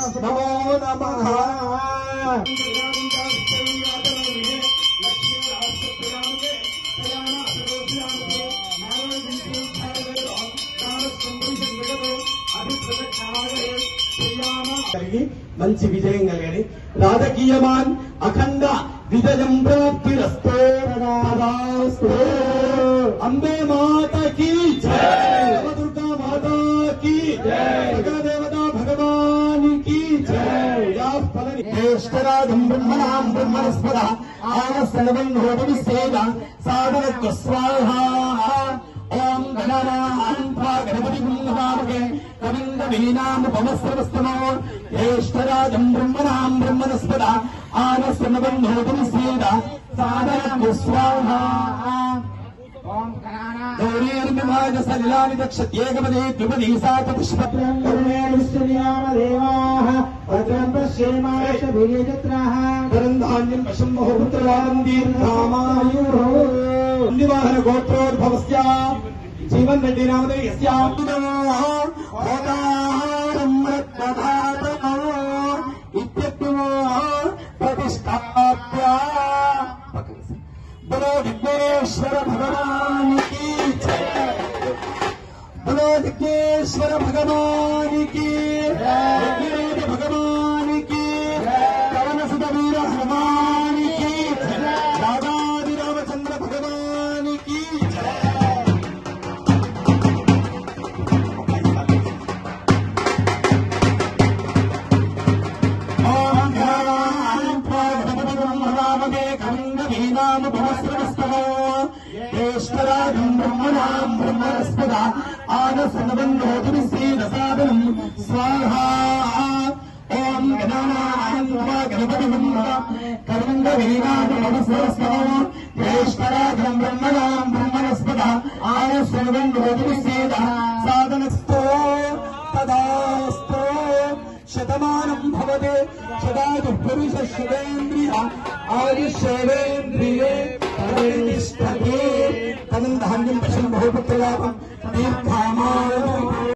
నమో నమః కలిగి మంచి విజయం కలిగని రాజకీయమాన్ అఖండ విజయం ప్రాప్తిరస్తో తదాస్తు. అంబే మాతకి జై దుర్గా మాతాకి జై దేవతా భగవానికి జై యా ఫలని జ్యేష్ఠరాజం బ్రహ్మణాం బ్రహ్మణస్పద ఆనస్తనవం హోమవిశ్వేద సాధనత్వ స్వాహా ఓం గణనాం త్వా గణపతి బ్రహ్మణామకే కవింద వీణాముపమస్రవస్తమో జ్యేష్ఠరాజం బ్రహ్మణాం బ్రహ్మణస్పద ఆనస్తనవం హోమవిశ్వేద సాధనత్వ స్వాహా గౌరీర్మిమాజ సలిలాని దక్షత్యేకపదే ద్విపదీ సా చతుష్పత్రం ధనంధాన్యం వశం బహుపుత్రవాన్ దీర్ఘామాయు నివాహన గోత్రోద్భవస్య జీవన్ రెడ్డి నామధేయస్య प्रतिष्ठाप्य बोलो विघ्नेश्वर भगवान की जय बोलो विघ्नेश्वर भगवान की विघ्नेश्वर भगवान की पवन सुत वीर हनुमान की राधादि रामचंद्र भगवान की ओम भगवते खंड वीनाम भवस्रवस्तवो ज्येष्ठराजं ब्रह्मणां ब्रह्मणस्पदा आनसनबन्धोतु विश्वेदसादनं स्वाहा ॐ गणानां त्वा गणपतिं कर्मवीनां भवस्रवस्तवो ज्येष्ठराजं ब्रह्मणां ब्रह्मणस्पदा आनसनबन्धोतु विश्वेदा सादनस्तो तदास्तो శతమానం భవతే సదాతు పురుష శివేంద్రియ ఆయుష్యేంద్రియే పరితిష్టతే తదం ధాన్యం పశం బహుపుత్రలాభం దీర్ఘామాయ